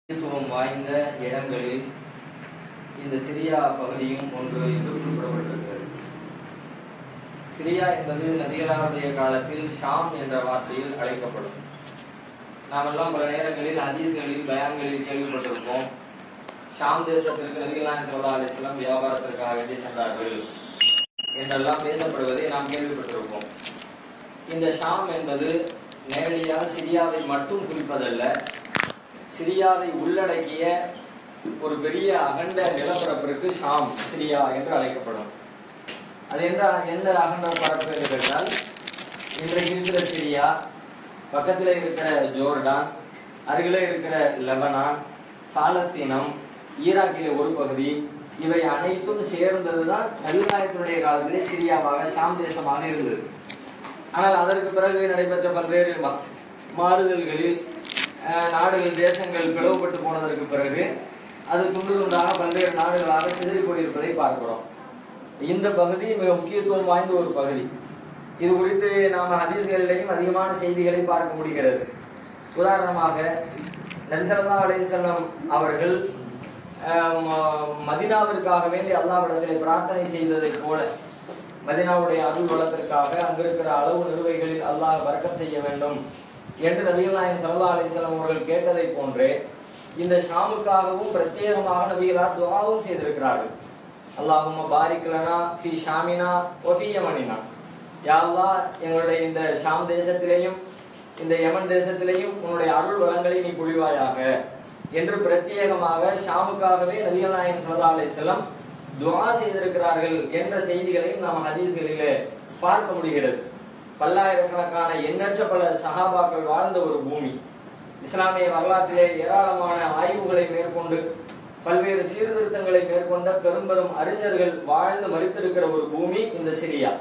முக்கியத்துவம் வாய்ந்த இடங்களில் இந்த சிரியா பகுதியும் ஒன்று என்று குறிப்பிடப்பட்டிருக்கிறது சிரியா என்பது நபிகளாருடைய காலத்தில் ஷாம் என்ற வார்த்தையில் அழைக்கப்படும் நாமெல்லாம் பல நேரங்களில் ஹதீஸ்களில் பயான்களில் கேள்விப்பட்டிருப்போம் ஷாம் தேசத்திற்கு நபிகளான் சல்லா அலிஸ்லாம் வியாபாரத்திற்காக வேண்டி சென்றார்கள் என்றெல்லாம் பேசப்படுவதை நாம் கேள்விப்பட்டிருப்போம் இந்த ஷாம் என்பது நேரடியாக சிரியாவை மட்டும் குறிப்பதல்ல சிரியாவை உள்ளடக்கிய ஒரு பெரிய அகண்ட நிலப்பரப்பிற்கு ஷாம் சிரியா என்று அழைக்கப்படும் அது என்ற எந்த அகண்ட பரப்பு என்று கேட்டால் இன்றைக்கு இருக்கிற சிரியா பக்கத்தில் இருக்கிற ஜோர்டான் அருகிலே இருக்கிற லெபனான் பாலஸ்தீனம் ஈராக்கிலே ஒரு பகுதி இவை அனைத்தும் சேர்ந்ததுதான் நபிநாயகத்தினுடைய காலத்திலே சிரியாவாக ஷாம் தேசமாக இருந்தது ஆனால் அதற்கு பிறகு நடைபெற்ற பல்வேறு மா- மாறுதல்களில் அஹ், நாடுகள் தேசங்கள் பிளவுபட்டு போனதற்கு பிறகு அது துண்டு துண்டாக பல்வேறு நாடுகளாக சிதறி போயிருப்பதை பார்க்கிறோம் இந்த பகுதி மிக முக்கியத்துவம் வாய்ந்த ஒரு பகுதி இது குறித்து நாம் ஹதீஸ்களிலேயும் அதிகமான செய்திகளை பார்க்க முடிகிறது உதாரணமாக நபிசல்லா அலைஹிஸ்ஸலாம் அவர்கள் அஹ், ம- மதீனாவிற்காக வேண்டி அல்லாஹ்விடத்திலே பிரார்த்தனை செய்ததைப் போல மதீனாவுடைய அருள் வளத்திற்காக அங்கிருக்கிற அளவு நிறுவைகளில் அல்லாஹ் வர்க்கம் செய்ய வேண்டும் என்று நபிகள் நாயகம் சல்லா அலிஸ்லாம் அவர்கள் கேட்டதை போன்றே இந்த ஷாமுக்காகவும் பிரத்யேகமாக நபிகளார் துவாவும் செய்திருக்கிறார்கள் அல்லாஹும்ம பாரிக்லனா ஃபி ஷாமினா ஒ ஃபி யமனினா யா அல்லாஹ் எங்களுடைய இந்த ஷாம் தேசத்திலேயும் இந்த யமன் தேசத்திலேயும் உன்னுடைய அருள் வளங்களை நீ பொழிவாயாக என்று பிரத்யேகமாக ஷாமுக்காகவே நபிகள் நாயகம் சல்லா அலிஸ்லாம் துவா செய்திருக்கிறார்கள் என்ற செய்திகளையும் நாம் ஹதீஸ்களிலே பார்க்க முடிகிறது பல்லாயிரக்கணக்கான எண்ணற்ற பல சஹாபாக்கள் வாழ்ந்த ஒரு பூமி இஸ்லாமிய வரலாற்றிலே ஏராளமான ஆய்வுகளை மேற்கொண்டு பல்வேறு சீர்திருத்தங்களை மேற்கொண்ட பெரும் பெரும் அறிஞர்கள் வாழ்ந்து மறித்திருக்கிற ஒரு பூமி இந்த சிரியா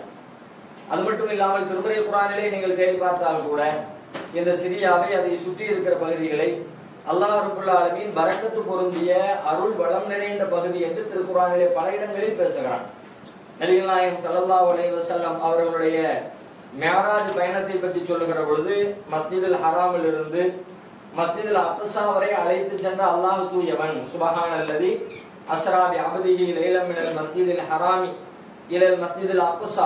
அது மட்டும் இல்லாமல் திருமுறை குரானிலே நீங்கள் தேடி பார்த்தால் கூட இந்த சிரியாவை அதை சுற்றி இருக்கிற பகுதிகளை அல்லாஹ் ரபுல்லா ஆலமீன் பரக்கத்து பொருந்திய அருள் வளம் நிறைந்த பகுதி என்று திருக்குறானிலே பல இடங்களில் பேசுகிறான் நபிகள் நாயகம் ஸல்லல்லாஹு அலைஹி வஸல்லம் அவர்களுடைய மேராஜ் பயணத்தை பற்றி சொல்லுகிற பொழுது மஸ்ஜிதுல் ஹராமில் இருந்து மஸ்ஜிதுல் அக்ஸா வரை அழைத்து சென்ற அல்லாஹ் தூயவன் சுபஹான் அல்லதி அஸ்ரா பி அபதிஹி லைலம் மினல் மஸ்ஜிதில் ஹராமி இலல் மஸ்ஜிதுல் அக்ஸா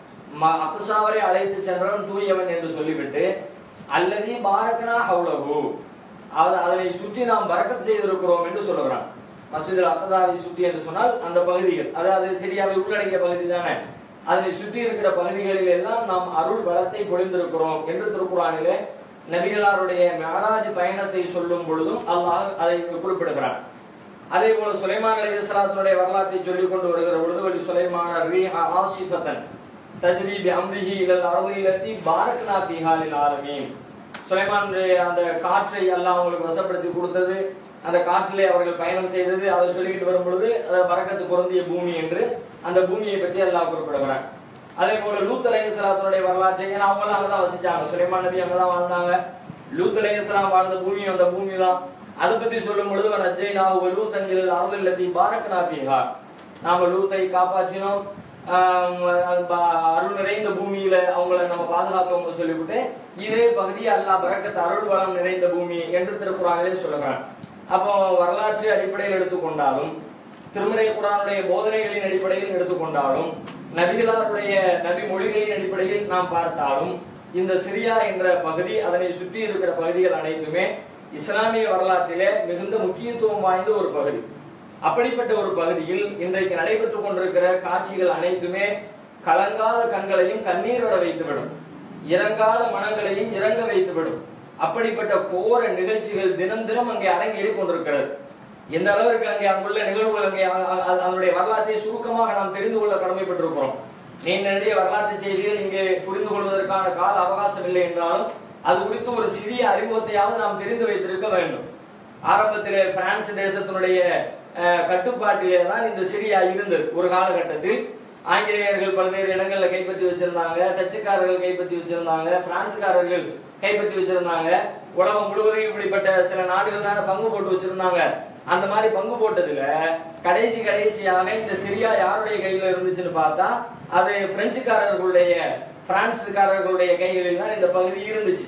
ம- அக்ஸா வரை அழைத்து சென்றவன் தூயவன் என்று சொல்லிவிட்டு அல்லதி பாரக்னா ஹவுலஹு அத- அதனை சுற்றி நாம் பரக்கத் செய்திருக்கிறோம் என்று சொல்லுகிறான் மஸ்ஜிதுல் அக்ஸாவை சுற்றி என்று சொன்னால் அந்த பகுதிகள் அதாவது சிரியாவை உள்ளடக்கிய பகுதி தானே அதனை சுற்றி இருக்கிற பகுதிகளில் எல்லாம் நாம் அருள் வளத்தை பொழிந்திருக்கிறோம் என்று திருக்குறானிலே நபிகளாருடைய மேராஜ் பயணத்தை சொல்லும் பொழுதும் அல்லாஹ் அதை குறிப்பிடுகிறான் அதே போல சுலைமான் அலைஹிஸ்ஸலாத்துடைய வரலாற்றை சொல்லிக் கொண்டு வருகிற பொழுது வழி சுலைமான ரீஹா ஆசிஃபத்தன் தஜ்ரி பி அம்ரிஹி இலல் அர்தி லத்தி பாரக்னா ஃபீஹா லில் ஆலமீன் சுலைமானுடைய அந்த காற்றை அல்லாஹ் அவங்களுக்கு வசப்படுத்தி கொடுத்தது அந்த காற்றிலே அவர்கள் பயணம் செய்தது அதை சொல்லிக்கிட்டு வரும் பொழுது அது பறக்கத்து பொருந்திய பூமி என்று அந்த பூமியை பற்றி அல்லாஹ் குறிப்பிடுகிறான் அதே போல லூத் அலைஹிஸ்ஸலாத்துடைய வரலாற்றை ஏன்னா அவங்களும் அங்கதான் வசிச்சாங்க சுலைமான் நபி அங்கதான் வாழ்ந்தாங்க லூத் அலைஹிஸ்ஸலாம் வாழ்ந்த பூமி அந்த பூமி தான் அதை பத்தி சொல்லும் பொழுது நஜ்ஜை நாகு லூத் இலல் அர்தி லத்தி பாரக்னா ஃபீஹா நாம லூத்தை காப்பாற்றினோம் ஆஹ் அது ப- அருள் நிறைந்த பூமியில அவங்கள நம்ம பாதுகாத்தவங்க சொல்லிவிட்டு இதே பகுதி அல்லாஹ் பரக்கத் அருள் வளம் நிறைந்த பூமி என்று திருக்குறானிலே சொல்லுகிறான் அப்போ வரலாற்று அடிப்படையில் எடுத்துக்கொண்டாலும் திருமறை குரானுடைய போதனைகளின் அடிப்படையில் எடுத்துக்கொண்டாலும் நபிகளாருடைய நபி மொழிகளின் அடிப்படையில் நாம் பார்த்தாலும் இந்த சிரியா என்ற பகுதி அதனை சுற்றி இருக்கிற பகுதிகள் அனைத்துமே இஸ்லாமிய வரலாற்றிலே மிகுந்த முக்கியத்துவம் வாய்ந்த ஒரு பகுதி அப்படிப்பட்ட ஒரு பகுதியில் இன்றைக்கு நடைபெற்றுக் கொண்டிருக்கிற காட்சிகள் அனைத்துமே கலங்காத கண்களையும் கண்ணீர் வர வைத்துவிடும் இறங்காத மனங்களையும் இறங்க வைத்துவிடும் அப்படிப்பட்ட கோர நிகழ்ச்சிகள் தினம் தினம் அங்கே அரங்கேறிக் கொண்டிருக்கிறது எந்த அளவிற்கு அங்கே அங்குள்ள நிகழ்வுகள் அங்கே அ- அ- அ- அதனுடைய வரலாற்றை சுருக்கமாக நாம் தெரிந்து கொள்ள கடமைப்பட்டிருக்கிறோம் நீண்ட நெடிய வரலாற்று செய்திகள் இங்கே புரிந்து கொள்வதற்கான கால அவகாசம் இல்லை என்றாலும் அது குறித்து ஒரு சிறிய அறிமுகத்தையாவது நாம் தெரிந்து வைத்திருக்க வேண்டும் ஆரம்பத்திலே பிரான்ஸ் தேசத்தினுடைய அஹ், கட்டுப்பாட்டிலே தான் இந்த சிரியா இருந்தது ஒரு காலகட்டத்தில் ஆங்கிலேயர்கள் பல்வேறு இடங்கள்ல கைப்பற்றி வச்சிருந்தாங்க டச்சுக்காரர்கள் கைப்பற்றி வச்சிருந்தாங்க பிரான்ஸ்காரர்கள் கைப்பற்றி வச்சிருந்தாங்க உலகம் முழுவதும் இப்படிப்பட்ட சில நாடுகள் தானே பங்கு போட்டு வச்சிருந்தாங்க அந்த மாதிரி பங்கு போட்டதுல கடைசி கடைசியாக இந்த சிரியா யாருடைய கையில இருந்துச்சுன்னு பார்த்தா அது பிரெஞ்சுக்காரர்களுடைய பிரான்ஸ்காரர்களுடைய கைகளில் தான் இந்த பகுதி இருந்துச்சு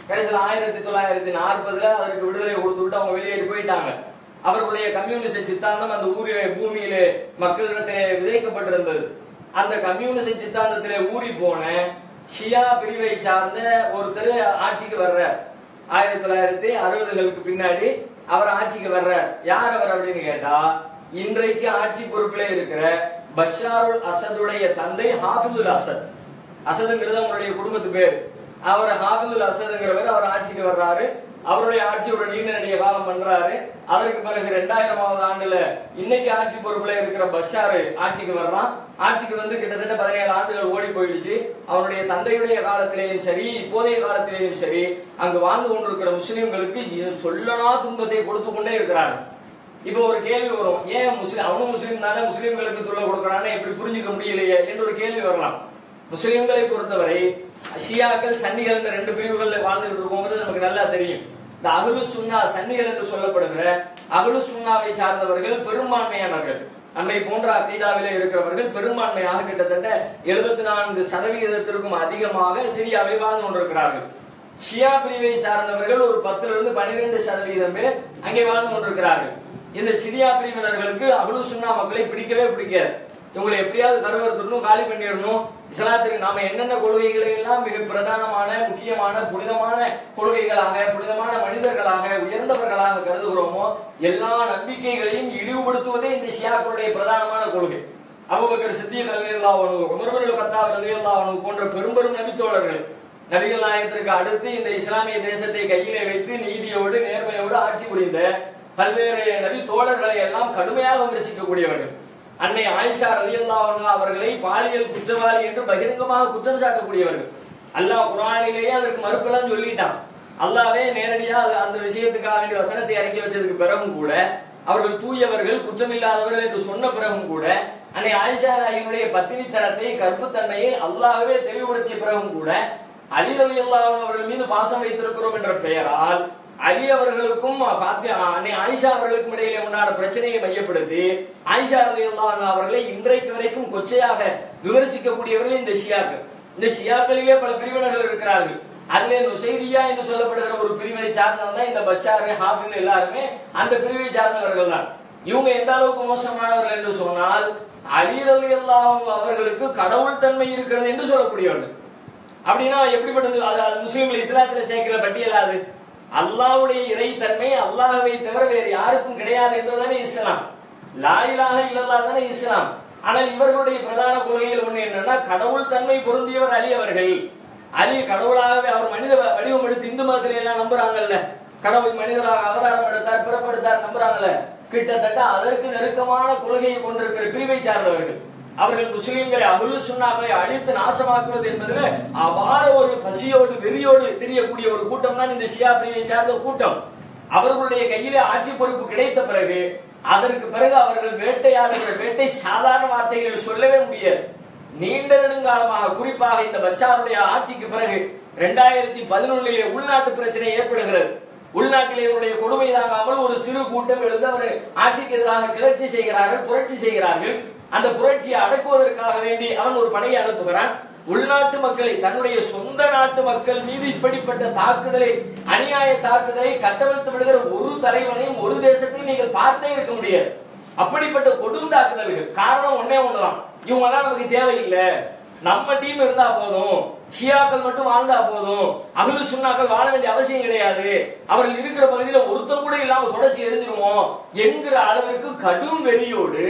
கடைசியில் ஆயிரத்தி தொள்ளாயிரத்தி நாற்பதுல அதற்கு விடுதலை கொடுத்து விட்டு அவங்க வெளியேறி போயிட்டாங்க அவர்களுடைய கம்யூனிச சித்தாந்தம் அந்த ஊரிலே பூமியிலே மக்களிடத்திலே விதைக்கப்பட்டிருந்தது அந்த கம்யூனிச சித்தாந்தத்திலே ஊறி போன ஷியா பிரிவை சார்ந்த ஒருத்தர் ஆட்சிக்கு வர்றார் ஆயிரத்தி தொள்ளாயிரத்தி அறுபதுகளுக்கு பின்னாடி அவர் ஆட்சிக்கு வர்றார் யார் அவர் அப்படின்னு கேட்டா இன்றைக்கு ஆட்சி பொறுப்பிலே இருக்கிற பஷாருல் அசதுடைய தந்தை ஹாஃபிதுல் அசத் அசதுங்கிறது அவங்களுடைய குடும்பத்து பேர் அவர் ஹாஃபிதுல் அசதுங்கிறவர் அவர் ஆட்சிக்கு வர்றாரு அவருடைய ஆட்சி ஒரு நீண்ட நெடிய காலம் பண்றாரு அதற்கு பிறகு ரெண்டாயிரமாவது ஆண்டுல இன்னைக்கு ஆட்சி பொறுப்புல இருக்கிற பஷாரு ஆட்சிக்கு வர்றான் ஆட்சிக்கு வந்து கிட்டத்தட்ட பதினேழு ஆண்டுகள் ஓடி போயிடுச்சு அவருடைய தந்தையுடைய காலத்திலேயும் சரி இப்போதைய காலத்திலேயும் சரி அங்கு வாழ்ந்து கொண்டிருக்கிற முஸ்லிம்களுக்கு இது சொல்லனா துன்பத்தை கொடுத்து கொண்டே இருக்கிறாங்க இப்போ ஒரு கேள்வி வரும் ஏன் முஸ்லிம் அவனும் முஸ்லீம் தானே முஸ்லிம்களுக்கு தொல்லை கொடுக்கறான்னு எப்படி புரிஞ்சுக்க முடியலையே என்று ஒரு கேள்வி வரலாம் முஸ்லிம்களை பொறுத்தவரை ஷியாக்கள் சன்னிகள் என்ற ரெண்டு பிரிவுகள்ல வாழ்ந்துட்டு இருக்கோங்கிறது நமக்கு நல்லா தெரியும் இந்த அகலு சுன்னா சன்னிகள் என்று சொல்லப்படுகிற அகலு சுன்னாவை சார்ந்தவர்கள் பெரும்பான்மையானவர்கள் நம்மை போன்ற அகீதாவிலே இருக்கிறவர்கள் பெரும்பான்மையாக கிட்டத்தட்ட எழுபத்தி நான்கு சதவிகிதத்திற்கும் அதிகமாக சிரியாவை வாழ்ந்து கொண்டிருக்கிறார்கள் ஷியா பிரிவை சார்ந்தவர்கள் ஒரு பத்துல இருந்து பன்னிரெண்டு சதவீதம் பேர் அங்கே வாழ்ந்து கொண்டிருக்கிறார்கள் இந்த சிரியா பிரிவினர்களுக்கு அகலு சுன்னா மக்களை பிடிக்கவே பிடிக்காது இவங்களை எப்படியாவது கருவறுத்துடணும் காலி பண்ணிடணும் இஸ்லாத்துக்கு நாம என்னென்ன கொள்கைகளை எல்லாம் மிக பிரதானமான முக்கியமான புனிதமான கொள்கைகளாக புனிதமான மனிதர்களாக உயர்ந்தவர்களாக கருதுகிறோமோ எல்லா நம்பிக்கைகளையும் இழிவுபடுத்துவதே இந்த ஷியாக்களுடைய பிரதானமான கொள்கை அபுபக்கர் சித்திக் ரலியல்லாஹு அன்ஹு உமர் பின் கத்தாப் ரலியல்லாஹு அன்ஹு போன்ற பெரும்பெரும் நபித்தோழர்கள் நபிகள் நாயகத்திற்கு அடுத்து இந்த இஸ்லாமிய தேசத்தை கையிலே வைத்து நீதியோடு நேர்மையோடு ஆட்சி புரிந்த பல்வேறு நபி தோழர்களை எல்லாம் கடுமையாக விமர்சிக்கக்கூடியவர்கள் அன்னை ஆயிஷா ரலியல்லாஹு அன்ஹா அவர்களை பாலியல் குற்றவாளி என்று பகிரங்கமாக குற்றம் சாட்டக்கூடியவர்கள் அல்லாஹ் குர்ஆனிலேயே அதற்கு மறுப்பெல்லாம் சொல்லிட்டான் அல்லாவே நேரடியா அது- அந்த விஷயத்துக்காக வேண்டிய வசனத்தை இறக்கி வச்சதுக்கு பிறகும் கூட அவர்கள் தூயவர்கள் குற்றமில்லாதவர்கள் என்று சொன்ன பிறகும் கூட அன்னை ஆயிஷா நாயினுடைய பத்தினித்தனத்தை கற்புத்தன்மையை அல்லாஹ்வே தெளிவுபடுத்திய பிறகும் கூட அலி ரலியல்லாஹு அன்ஹு அவர்கள் மீது பாசம் வைத்திருக்கிறோம் என்ற பெயரால் அலி அவர்களுக்கும் பாத்தி- அன்னை ஆயிஷா அவர்களுக்கும் இடையிலே உண்டான பிரச்சனையை மையப்படுத்தி ஆயிஷா ரலியல்லாஹு அன்ஹா அவர்களை இன்றைக்கு வரைக்கும் கொச்சையாக விமர்சிக்கக்கூடியவர்கள் இந்த ஷியாக்கள் இந்த ஷியாக்களிலே பல பிரிவினர்கள் இருக்கிறார்கள் அதிலே நுசைரியா என்று சொல்லப்படுகிற ஒரு பிரிவை சார்ந்தவங்க தான் இந்த பஷார் ஹாபில் எல்லாருமே அந்த பிரிவை சார்ந்தவர்கள் தான் இவங்க எந்த அளவுக்கு மோசமானவர்கள் என்று சொன்னால் அலி ரலியல்லாஹு அவர்களுக்கு கடவுள் தன்மை இருக்கிறது என்று சொல்லக்கூடியவர்கள் அப்படின்னா எப்படிப்பட்டது அது அது முஸ்லீம்கள் இஸ்லாத்துல சேர்க்கிற பட்டியலாது அல்லாஹ்வுடைய இறைத்தன்மை அல்லாஹ்வை தவிர வேறு யாருக்கும் கிடையாது என்பதுதானே இஸ்லாம் லா இலாஹ இல்லல்லாஹ் தானே இஸ்லாம் ஆனால் இவர்களுடைய பிரதான கொள்கையில் ஒண்ணு என்னன்னா கடவுள் தன்மை பொருந்தியவர் அலி அவர்கள் அலி கடவுளாகவே அவர் மனித வ- வடிவம் எடுத்து இந்து மதத்தில எல்லாம் நம்புறாங்கல்ல கடவுள் மனிதராக அவதாரம் எடுத்தார் பிறப்படுத்தார் நம்புறாங்கல்ல கிட்டத்தட்ட அதற்கு நெருக்கமான கொள்கையை கொண்டிருக்கிற பிரிவை சார்ந்தவர்கள் அவர்கள் முஸ்லிம்களை அகுலு சுன்னாக்களை அழித்து நாசமாக்குவது என்பதில் அபார ஒரு பசியோடு வெறியோடு தெரியக்கூடிய ஒரு கூட்டம் தான் இந்த ஷியா பிரிவை சார்ந்த கூட்டம் அவர்களுடைய கையிலே ஆட்சி பொறுப்பு கிடைத்த பிறகு அதற்கு பிறகு அவர்கள் வேட்டையாடுகிற வேட்டை சாதாரண வார்த்தைகளில் சொல்லவே முடியாது நீண்ட நெடுங்காலமாக குறிப்பாக இந்த பஷாருடைய ஆட்சிக்கு பிறகு இரண்டாயிரத்தி பதினொன்னிலே உள்நாட்டு பிரச்சனை ஏற்படுகிறது உள்நாட்டிலே இவருடைய கொடுமை தாங்காமல் ஒரு சிறு கூட்டம் எழுந்து அவர் ஆட்சிக்கு எதிராக கிளர்ச்சி செய்கிறார்கள் புரட்சி செய்கிறார்கள் அந்த புரட்சியை அடக்குவதற்காக வேண்டி அவன் ஒரு படையை அனுப்புகிறான் உள்நாட்டு மக்களை தன்னுடைய சொந்த நாட்டு மக்கள் மீது இப்படிப்பட்ட தாக்குதலை அநியாய தாக்குதலை கட்டவிழ்த்து விடுகிற ஒரு தலைவனையும் ஒரு தேசத்தையும் நீங்கள் பார்த்தே இருக்க முடியாது அப்படிப்பட்ட கொடும் தாக்குதல்கள் காரணம் ஒண்ணே ஒண்ணுதான் இவங்க எல்லாம் நமக்கு தேவையில்லை நம்ம டீம் இருந்தா போதும் ஷியாக்கள் மட்டும் வாழ்ந்தா போதும் அகலு சுன்னாக்கள் வாழ வேண்டிய அவசியம் கிடையாது அவர்கள் இருக்கிற பகுதியில ஒருத்தர் கூட இல்லாம தொடர்ச்சி எரிஞ்சிருவோம் என்கிற அளவிற்கு கடும் வெறியோடு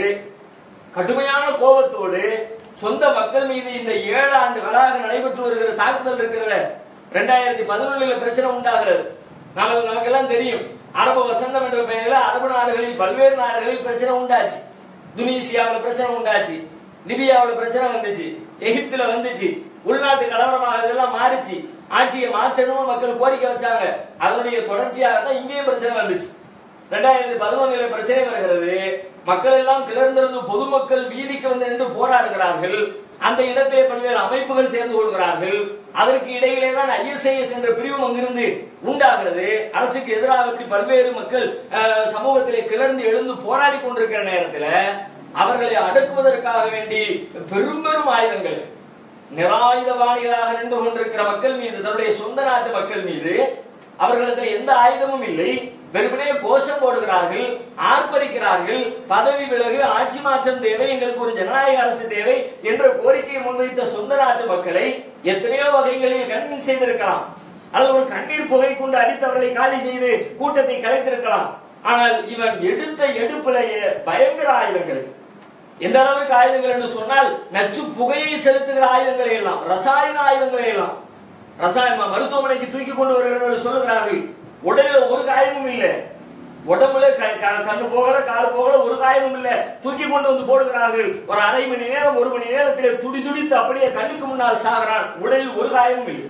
கடுமையான கோபத்தோடு சொந்த மக்கள் மீது இந்த ஏழு ஆண்டுகளாக நடைபெற்று வருகிற தாக்குதல் இருக்கிறத ரெண்டாயிரத்தி பதினொன்னுல பிரச்சனை உண்டாகிறது நமக்கு நமக்கெல்லாம் தெரியும் அரபு வசந்தம் என்ற பெயரில் அரபு நாடுகளில் பல்வேறு நாடுகளில் பிரச்சனை உண்டாச்சு துனிசியாவுல பிரச்சனை உண்டாச்சு லிபியாவுல பிரச்சனை வந்துச்சு எகிப்துல வந்துச்சு உள்நாட்டு கலவரமாக இதெல்லாம் மாறிச்சு ஆட்சியை மாற்றணும்னு மக்கள் கோரிக்கை வச்சாங்க அதனுடைய தொடர்ச்சியாக தான் இங்கேயும் பிரச்சனை வந்துச்சு ரெண்டாயிரத்தி பதினொன்னுல பிரச்சனை வருகிறது மக்கள் எல்லாம் கிளர்ந்திருந்து பொதுமக்கள் வீதிக்கு வந்து நின்று போராடுகிறார்கள் அந்த இடத்திலே பல்வேறு அமைப்புகள் சேர்ந்து கொள்கிறார்கள் அதற்கு இடையிலே தான் ஐஎஸ்ஐஎஸ் என்ற பிரிவும் அங்கிருந்து உண்டாகிறது அரசுக்கு எதிராக இப்படி பல்வேறு மக்கள் அஹ், சமூகத்திலே கிளர்ந்து எழுந்து போராடி கொண்டிருக்கிற நேரத்தில் அவர்களை அடக்குவதற்காக வேண்டி பெரும் பெரும் ஆயுதங்கள் நிராயுதபாணிகளாக நின்று கொண்டிருக்கிற மக்கள் மீது தன்னுடைய சொந்த நாட்டு மக்கள் மீது அவர்களுக்கு எந்த ஆயுதமும் இல்லை வெறுமனே கோஷம் போடுகிறார்கள் ஆர்ப்பரிக்கிறார்கள் பதவி விலகு ஆட்சி மாற்றம் தேவை எங்களுக்கு ஒரு ஜனநாயக அரசு தேவை என்ற கோரிக்கையை முன்வைத்த சொந்த நாட்டு மக்களை எத்தனையோ வகைகளில் கன்வின்ஸ் செய்திருக்கலாம் அல்லது ஒரு கண்ணீர் புகை கொண்டு அடித்தவர்களை காலி செய்து கூட்டத்தை கலைத்திருக்கலாம் ஆனால் இவன் எடுத்த எடுப்பிலேயே பயங்கர ஆயுதங்கள் எந்த அளவுக்கு ஆயுதங்கள் என்று சொன்னால் நச்சு புகையை செலுத்துகிற ஆயுதங்களை எல்லாம் ரசாயன ஆயுதங்களை எல்லாம் ரசாயன மருத்துவமனைக்கு தூக்கி கொண்டு வருகிறவர்கள் சொல்லுகிறார்கள் உடலில் ஒரு காயமும் இல்லை உடம்புல க- க- கண்ணு போகல கால் போகல ஒரு காயமும் இல்ல தூக்கி கொண்டு வந்து போடுகிறார்கள் ஒரு அரை மணி நேரம் ஒரு மணி நேரத்திலே துடி துடித்து அப்படியே கண்ணுக்கு முன்னால் சாகிறான் உடலில் ஒரு காயமும் இல்லை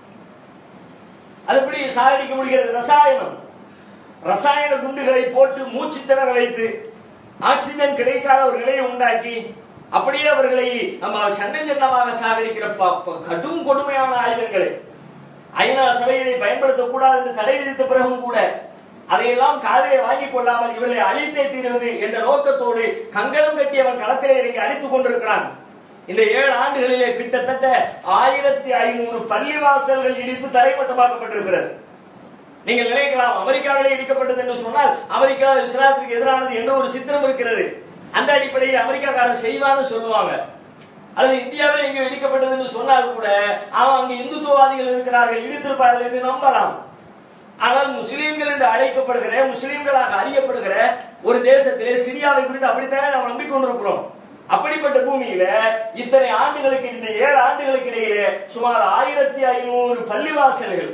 அது எப்படி சாகடிக்க முடிகிறது ரசாயனம் ரசாயன குண்டுகளை போட்டு மூச்சு திணற வைத்து ஆக்சிஜன் கிடைக்காத ஒரு நிலையை உண்டாக்கி அப்படியே அவர்களை நம்ம சன்னஞ்சன்னமாக சாகடிக்கிற ப- ப- கடும் கொடுமையான ஆயுதங்களை ஐநா சபை இதை பயன்படுத்தக்கூடாது என்று தடை விதித்த பிறகும் கூட அதையெல்லாம் காதலை வாங்கிக் கொள்ளாமல் இவர்களை அழித்தே தீருவது என்ற நோக்கத்தோடு கங்கணம் கட்டி அவன் களத்திலே இறங்கி அழித்துக் கொண்டிருக்கிறான் இந்த ஏழு ஆண்டுகளிலே கிட்டத்தட்ட ஆயிரத்தி ஐநூறு பள்ளிவாசல்கள் இடித்து தரைமட்டமாக்கப்பட்டிருக்கிறது நீங்கள் நினைக்கலாம் அமெரிக்காவிலே இடிக்கப்பட்டது என்று சொன்னால் அமெரிக்கா இஸ்லாத்திற்கு எதிரானது என்ற ஒரு சித்திரம் இருக்கிறது அந்த அடிப்படையில் அமெரிக்காக்காரர் செய்வான்னு சொல்லுவாங்க அல்லது இந்தியாவில் எங்கே இடிக்கப்பட்டது என்று சொன்னால் கூட அவன் அங்கு இந்துத்துவவாதிகள் இருக்கிறார்கள் இடித்திருப்பார்கள் என்று நம்பலாம் ஆனால் முஸ்லீம்கள் என்று அழைக்கப்படுகிற முஸ்லீம்களாக அறியப்படுகிற ஒரு தேசத்திலே சிரியாவை குறித்து அப்படித்தானே நாம் நம்பிக்கொண்டிருக்கிறோம் அப்படிப்பட்ட பூமியில இத்தனை ஆண்டுகளுக்கு இந்த ஏழு ஆண்டுகளுக்கு இடையிலே சுமார் ஆயிரத்தி ஐநூறு பள்ளிவாசல்கள்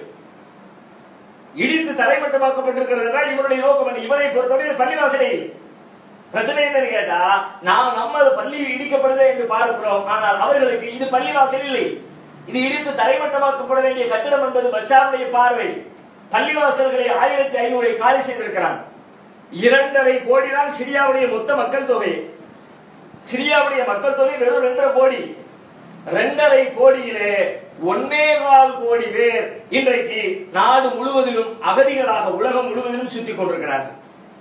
இடித்து தரைமட்டமாக்கப்பட்டிருக்கிறது என்றால் இவருடைய நோக்கம் என்ன? இவரை பொறுத்தவரை பள்ளிவாசலை பிரச்சனை என்னன்னு கேட்டா நாம் நம்ம பள்ளி இடிக்கப்படுதே என்று பார்க்கிறோம் ஆனால் அவர்களுக்கு இது பள்ளிவாசல் இல்லை இது இடித்து தரைமட்டமாக்கப்பட வேண்டிய கட்டிடம் என்பது பஷாருடைய பார்வை பள்ளிவாசல்களை ஆயிரத்தி ஐநூறை காலி செய்திருக்கிறான் இரண்டரை கோடி தான் சிரியாவுடைய மொத்த மக்கள் தொகை சிரியாவுடைய மக்கள் தொகை வெறும் ரெண்டரை கோடி ரெண்டரை கோடியிலே ஒன்னே கால் கோடி பேர் இன்றைக்கு நாடு முழுவதிலும் அகதிகளாக உலகம் முழுவதிலும் சுத்திக் கொண்டிருக்கிறார்கள்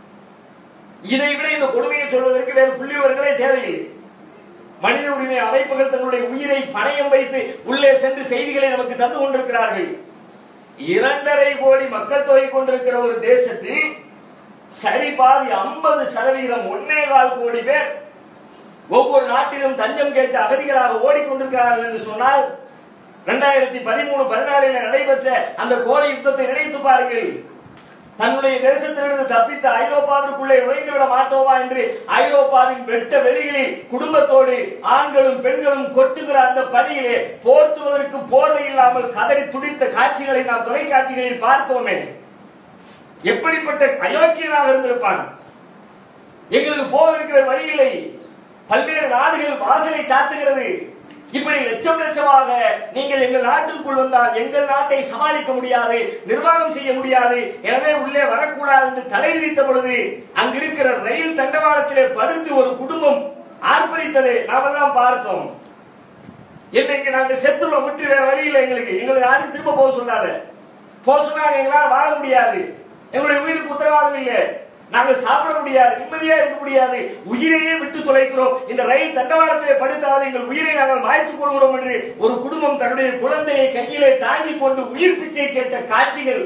இதை விட இந்த கொடுமையை சொல்வதற்கு வேறு புள்ளிவர்களே தேவையில்லை மனித உரிமை அமைப்புகள் தன்னுடைய உயிரை பணயம் வைத்து உள்ளே சென்று செய்திகளை நமக்கு தந்து கொண்டிருக்கிறார்கள் இரண்டரை கோடி மக்கள் தொகை கொண்டிருக்கிற ஒரு தேசத்தில் சரி பாதி ஐம்பது சதவீதம் ஒன்னே கால் கோடி பேர் ஒவ்வொரு நாட்டிலும் தஞ்சம் கேட்டு அகதிகளாக ஓடிக்கொண்டிருக்கிறார்கள் என்று சொன்னால் இரண்டாயிரத்தி பதிமூணு பதினாலில் நடைபெற்ற அந்த கோர யுத்தத்தை நினைத்து பாருங்கள் தன்னுடைய தேசத்திலிருந்து தப்பித்த ஐரோப்பாவிற்குள்ளே நுழைந்து விட மாட்டோமா என்று ஐரோப்பாவின் வெட்ட வெளிகளில் குடும்பத்தோடு ஆண்களும் பெண்களும் கொட்டுகிற அந்த பணியிலே போர்த்துவதற்கு போர்வை இல்லாமல் கதறி துடித்த காட்சிகளை நாம் தொலைக்காட்சிகளில் பார்த்தோமே எப்படிப்பட்ட அயோக்கியனாக இருந்திருப்பான் எங்களுக்கு போவதற்கு வேறு வழி இல்லை பல்வேறு நாடுகள் வாசலை சாத்துகிறது இப்படி லட்சம் லட்சமாக நீங்கள் எங்கள் நாட்டிற்குள் வந்தால் எங்கள் நாட்டை சமாளிக்க முடியாது நிர்வாகம் செய்ய முடியாது எனவே உள்ளே வரக்கூடாது என்று தடை விதித்த பொழுது அங்கிருக்கிற ரயில் தண்டவாளத்திலே படுத்து ஒரு குடும்பம் ஆர்ப்பரித்ததை நாமெல்லாம் பார்த்தோம் இன்னைக்கு நாங்க செத்துருவோம் விட்டு வேற வழி இல்லை எங்களுக்கு எங்களை யாரும் திரும்ப போக சொல்லாத போக சொன்னாங்க எங்களால் வாழ முடியாது எங்களுடைய உயிருக்கு உத்தரவாதம் இல்லை நாங்க சாப்பிட முடியாது நிம்மதியா இருக்க முடியாது உயிரையே விட்டு தொலைக்கிறோம் இந்த ரயில் தண்டவாளத்திலே படுத்தாவது எங்கள் உயிரை நாங்கள் மாய்த்துக் கொள்கிறோம் என்று ஒரு குடும்பம் தன்னுடைய குழந்தையை கையிலே தாங்கிக் கொண்டு உயிர் பிச்சை கேட்ட காட்சிகள்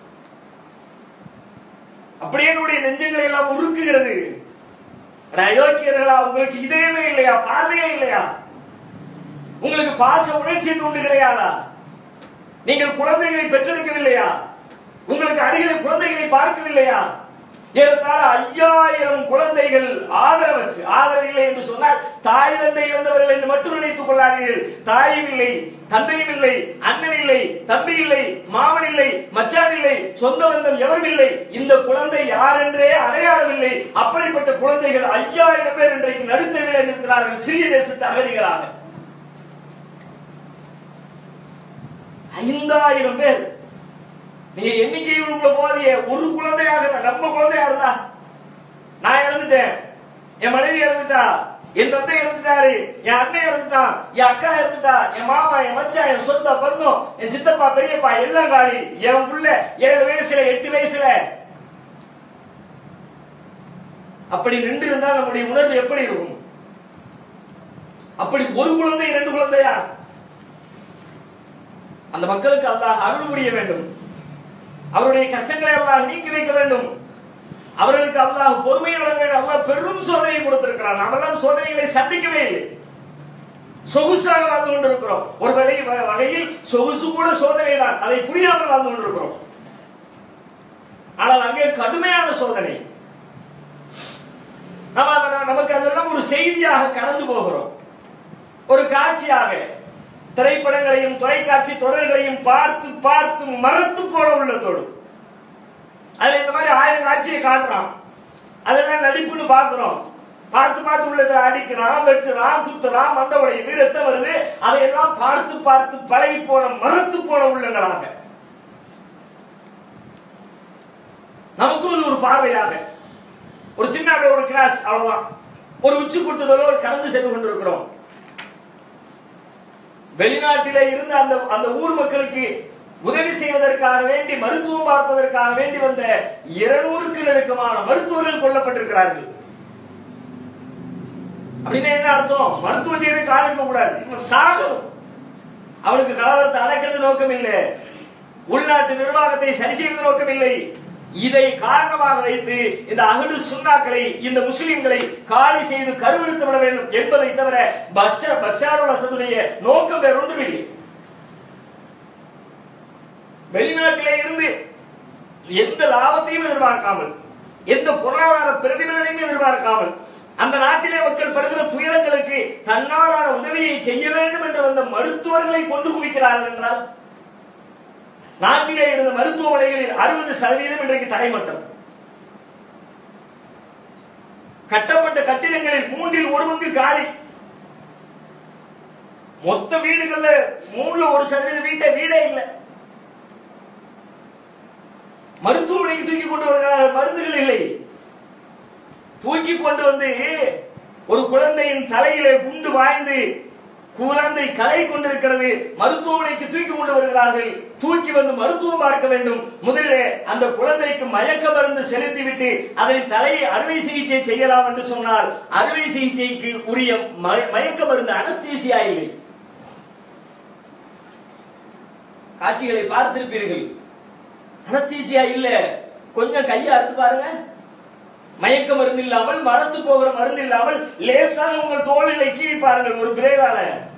அப்படியே என்னுடைய நெஞ்சங்களை எல்லாம் உருக்குகிறது அட அயோக்கியர்களா உங்களுக்கு இதயமே இல்லையா பார்வையே இல்லையா உங்களுக்கு பாச உணர்ச்சி என்று ஒன்று கிடையாதா நீங்கள் குழந்தைகளை பெற்றெடுக்கவில்லையா உங்களுக்கு அருகிலே குழந்தைகளை பார்க்கவில்லையா ஏறத்தாழ ஐயாயிரம் குழந்தைகள் ஆதரவற்று ஆதரவு இல்லை என்று சொன்னால் தாய் தந்தை இழந்தவர்கள் என்று மட்டும் நினைத்துக் கொள்ளாதீர்கள் தாயும் இல்லை தந்தையும் இல்லை அண்ணன் இல்லை தம்பி இல்லை மாமன் இல்லை மச்சான் இல்லை சொந்த பந்தம் எவரும் இல்லை இந்த குழந்தை யார் என்றே அடையாளம் இல்லை அப்படிப்பட்ட குழந்தைகள் ஐயாயிரம் பேர் இன்றைக்கு நடுத்தவில்லை இருக்கிறார்கள் சிறிய தேசத்து அகதிகளாக ஐந்தாயிரம் பேர் நீங்க எண்ணிக்கையில் உள்ள போதிய ஒரு குழந்தையாக இருந்தா, நம்ம குழந்தையா இருந்தா நான் இறந்துட்டேன் என் மனைவி இறந்துட்டா என் தந்தை இறந்துட்டாரு என் அண்ணன் இறந்துட்டான் என் அக்கா இறந்துட்டா என் மாமா என் மச்சான் என் சொந்த பந்தம் என் சித்தப்பா பெரியப்பா எல்லாம் காலி என் புள்ள ஏழு வயசுல எட்டு வயசுல அப்படி நின்று இருந்தால் நம்முடைய உணர்வு எப்படி இருக்கும் அப்படி ஒரு குழந்தை ரெண்டு குழந்தையா அந்த மக்களுக்கு அல்லாஹ் அருள் புரிய வேண்டும் அவருடைய கஷ்டங்களை அல்லாஹ் நீக்கி வைக்க வேண்டும் அவர்களுக்கு அல்லாஹ் பொறுமையை வழங்க வேண்டும் அல்லாஹ் பெரும் சோதனையை கொடுத்திருக்கிறார் நாமெல்லாம் சோதனைகளை சந்திக்கவே இல்லை சொகுசாக வாழ்ந்து கொண்டிருக்கிறோம் ஒரு வகை வகையில் சொகுசு கூட சோதனை தான் அதை புரியாமல் வாழ்ந்து கொண்டிருக்கிறோம் ஆனால் அங்கே கடுமையான சோதனை நம்ம நம்ம- நமக்கு அதெல்லாம் ஒரு செய்தியாக கடந்து போகிறோம் ஒரு காட்சியாக திரைப்படங்களையும் தொலைக்காட்சி தொடர்களையும் பார்த்து பார்த்து மறத்து போன உள்ளத்தோடு அதுல இந்த மாதிரி ஆயிரம் காட்சியை காட்டுறான் அதெல்லாம் நடிப்புன்னு பார்க்கிறோம் பார்த்து பார்த்து உள்ளதை அடிக்கிறான் வெட்டுறான் குத்துறான் மண்டை உடையுது ரத்தம் வருது அதையெல்லாம் பார்த்து பார்த்து பழகி போன மறத்து போன உள்ளங்களாக நமக்கும் இது ஒரு பார்வையாக ஒரு சின்ன அப்படியே ஒரு கிளாஸ் அவ்வளவுதான் ஒரு உச்சி கூட்டுதலோ கடந்து சென்று கொண்டிருக்கிறோம் வெளிநாட்டிலே இருந்த அந்த அந்த ஊர் மக்களுக்கு உதவி செய்வதற்காக வேண்டி மருத்துவம் பார்ப்பதற்காக வேண்டி வந்த இருநூறுக்கு நெருக்கமான மருத்துவர்கள் கொல்லப்பட்டிருக்கிறார்கள் அப்படின்னா என்ன அர்த்தம் மருத்துவ செய்து ஆளுக்க கூடாது இவன் சாகணும் அவனுக்கு கலவரத்தை அடக்கிறது நோக்கம் இல்லை உள்நாட்டு நிர்வாகத்தை சரி செய்வது நோக்கம் இல்லை இதை காரணமாக வைத்து இந்த அகடு சுண்ணாக்களை இந்த முஸ்லிம்களை காலி செய்து கருவிருத்து விட வேண்டும் என்பதை தவிர பஷர் பஷாருல் அசதுடைய நோக்கம் வேற ஒன்றும் இல்லை வெளிநாட்டிலே இருந்து எந்த லாபத்தையும் எதிர்பார்க்காமல் எந்த பொருளாதார பிரதிபலனையும் எதிர்பார்க்காமல் அந்த நாட்டிலே மக்கள் படுகிற துயரங்களுக்கு தன்னாலான உதவியை செய்ய வேண்டும் என்று வந்த மருத்துவர்களை கொண்டு குவிக்கிறார்கள் என்றால் நாட்டிலே இருந்த மருத்துவமனைகளில் அறுபது சதவீதம் இன்றைக்கு தரைமட்டம் கட்டப்பட்ட கட்டிடங்களில் மூன்றில் ஒரு பங்கு காலி மொத்த வீடுகள்ல மூணுல ஒரு சதவீத வீட்டை வீடே இல்லை மருத்துவமனைக்கு தூக்கி கொண்டு வருகிறார்கள் மருந்துகள் இல்லை தூக்கி கொண்டு வந்து ஒரு குழந்தையின் தலையிலே குண்டு வாய்ந்து குழந்தை கலை கொண்டிருக்கிறது மருத்துவமனைக்கு தூக்கி கொண்டு வருகிறார்கள் தூக்கி வந்து மருத்துவம் பார்க்க வேண்டும் முதலிலே அந்த குழந்தைக்கு மயக்க மருந்து செலுத்திவிட்டு அதன் தலையை அறுவை சிகிச்சை செய்யலாம் என்று சொன்னால் அறுவை சிகிச்சைக்கு உரிய மய- மயக்க மருந்து அனஸ்தீசியா இல்லை காட்சிகளை பார்த்திருப்பீர்கள் அனஸ்தீசியா இல்ல கொஞ்சம் கையை அறுத்து பாருங்க மயக்க மருந்து இல்லாமல் மரத்து போகிற மருந்து இல்லாமல் லேசாக உங்கள் தோளிலை கீழி பாருங்கள் ஒரு பிரேவால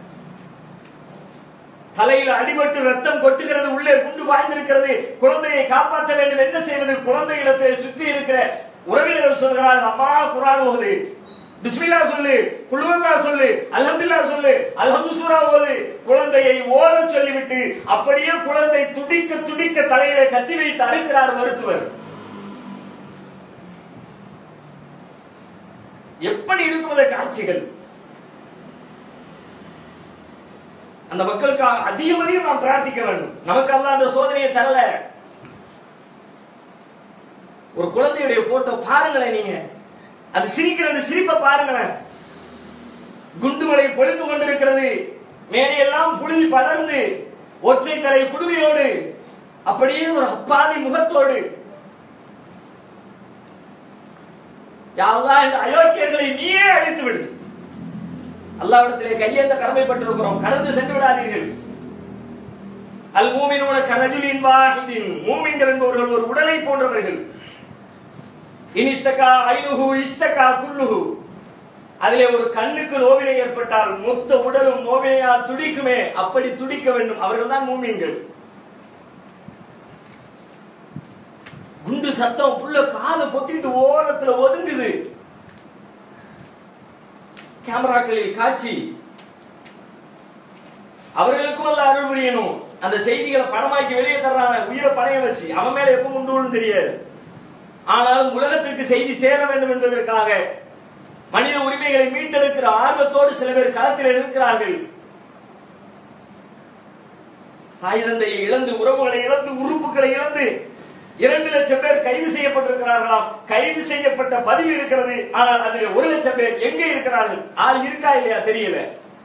தலையில் அடிபட்டு ரத்தம் கொட்டுகிறது உள்ளே குண்டு பாய்ந்திருக்கிறது குழந்தையை காப்பாற்ற வேண்டும் என்ன செய்வது குழந்தை இடத்தை சுற்றி இருக்கிற உறவினர்கள் சொல்கிறார்கள் அம்மா குரான் ஓது பிஸ்மில்லா சொல்லு குழுவல்லா சொல்லு அல்ஹம்துலில்லா சொல்லு அல்ஹம்து சூரா ஓது குழந்தையை ஓத சொல்லிவிட்டு அப்படியே குழந்தை துடிக்க துடிக்க தலையில கத்தி வைத்து அறுக்கிறார் மருத்துவர் எப்படி இருக்கும் அந்த காட்சிகள் அந்த மக்களுக்கு அதிகம் அதிகம் நாம் பிரார்த்திக்க வேண்டும் நமக்கு அல்லாஹ் அந்த சோதனையை தரல ஒரு குழந்தையுடைய போட்டோ பாருங்களேன் நீங்க அது சிரிக்கிற அந்த சிரிப்பை பாருங்களேன் குண்டுமலை பொழிந்து கொண்டிருக்கிறது மேடையெல்லாம் புழுதி படர்ந்து ஒற்றை தலை குடுமையோடு அப்படியே ஒரு அப்பாவி முகத்தோடு யா அல்லாஹ் இந்த அயோக்கியர்களை நீயே அழித்து விடு அல்லாவிடத்திலே கையேந்த கடமைப்பட்டிருக்கிறோம் கடந்து சென்று விடாதீர்கள் அல் மூமினூன கரஜுலின் வாஹிதின் மூமின்கள் என்பவர்கள் ஒரு உடலை போன்றவர்கள் இனிஸ்தகா ஐனுஹு இஸ்தகா குல்லுஹு அதிலே ஒரு கண்ணுக்கு நோவினை ஏற்பட்டால் மொத்த உடலும் நோவினையால் துடிக்குமே அப்படி துடிக்க வேண்டும் அவர்கள் தான் மூமின்கள் குண்டு சத்தம் புள்ள காதை பொத்திட்டு ஓரத்துல ஒதுங்குது கேமராக்களில் காட்சி அவர்களுக்கும் அல்ல அருள் புரியணும் அந்த செய்திகளை படமாக்கி வெளியே தர்றான உயிரை பணைய வச்சு அவன் மேல எப்ப முண்டு தெரியாது ஆனாலும் உலகத்திற்கு செய்தி சேர வேண்டும் என்பதற்காக மனித உரிமைகளை மீட்டெடுக்கிற ஆர்வத்தோடு சில பேர் களத்தில் இருக்கிறார்கள் தாய் தந்தையை இழந்து உறவுகளை இழந்து உறுப்புகளை இழந்து இரண்டு லட்சம் பேர் கைது செய்யப்பட்டிருக்கிறார்களாம் கைது செய்யப்பட்ட பதிவு இருக்கிறது ஆனால் அதில் ஒரு லட்சம் பேர் எங்கே இருக்கிறார்கள் ஆள் இருக்கா இல்லையா தெரியல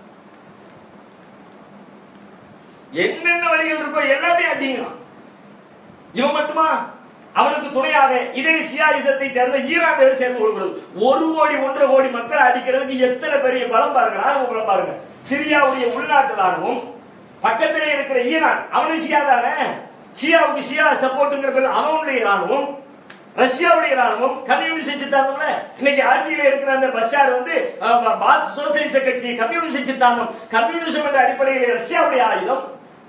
என்னென்ன வழிகள் இருக்கோ எல்லாத்தையும் அடிங்க இவன் மட்டுமா அவனுக்கு துணையாக இதே ஷியாயிசத்தை சேர்ந்த ஈரான் பேர் சேர்ந்து கொள்கிறது ஒரு கோடி ஒன்றரை கோடி மக்கள் அடிக்கிறதுக்கு எத்தனை பெரிய பலம் பாருங்க ராணுவ பலம் பாருங்க சிரியாவுடைய உள்நாட்டு ராணுவம் பக்கத்திலே இருக்கிற ஈரான் அவனும் ஷியா தானே ஷியாவுக்கு ஷியா சப்போர்ட்டுங்கிற பேர் அவனுடைய ராணுவம் ரஷ்யாவுடைய ராணுவம் கம்யூனிஸ்ட் சித்தாந்தம்ல இன்னைக்கு ஆட்சியில இருக்கிற அந்த பஷார் வந்து அஹ், பாத் சோசியலிச கட்சி கம்யூனிஸ்ட் சித்தாந்தம் கம்யூனிசம் என்ற அடிப்படையில் ரஷ்யாவுடைய ஆயுதம்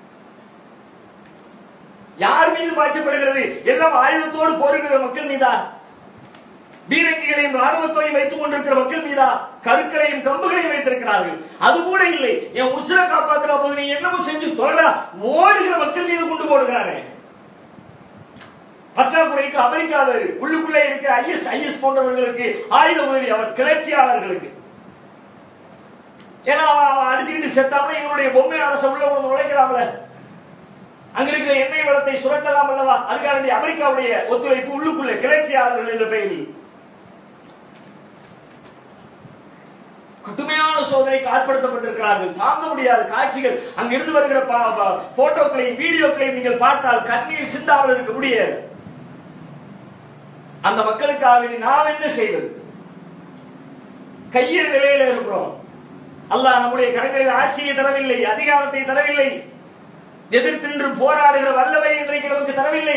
யார் மீது பாய்ச்சப்படுகிறது எல்லாம் ஆயுதத்தோடு போருகிற மக்கள் மீதா பீரங்கிகளையும் ராணுவத்தையும் வைத்துக் கொண்டிருக்கிற மக்கள் மீதா கருக்களையும் கம்புகளையும் வைத்திருக்கிறார்கள் அது கூட இல்லை என் உசுரை காப்பாத்துற போது நீ என்னமோ செஞ்சு தொலைடா ஓடுகிற மக்கள் மீது கொண்டு போடுகிறானே பற்றாக்குறைக்கு அமெரிக்கா வேறு உள்ளுக்குள்ளே இருக்கிற ஐஎஸ் ஐஎஸ் போன்றவர்களுக்கு ஆயுத உதவி அவர் கிளர்ச்சியாளர்களுக்கு ஏன்னா அவன் அவன் அடிச்சுக்கிட்டு செத்தாமல இவனுடைய பொம்மை அரசு உள்ள ஒன்று நுழைக்கிறாங்களே அங்க இருக்கிற எண்ணெய் வளத்தை சுரட்டலாம் அல்லவா அதுக்காக வேண்டிய அமெரிக்காவுடைய ஒத்துழைப்பு உள்ளுக்குள்ளே கிளர்ச்சியாளர்கள் என்ற பெயரில் கடுமையான சோதனைக்கு ஆட்படுத்தப்பட்டிருக்கிறார்கள் தாங்க முடியாத காட்சிகள் அங்கிருந்து வருகிற பா- பா- போட்டோக்களையும் வீடியோக்களையும் நீங்கள் பார்த்தால் கண்ணீர் சிந்தாமல் இருக்க முடியாது அந்த மக்களுக்காக வேண்டி நாம் என்ன செய்வது கையில் நிலையில இருக்கிறோம் அல்லாஹ் நம்முடைய கரங்களில் ஆட்சியை தரவில்லை அதிகாரத்தை தரவில்லை எதிர்த்து போராடுகிற வல்லவை இன்றைக்கு நமக்கு தரவில்லை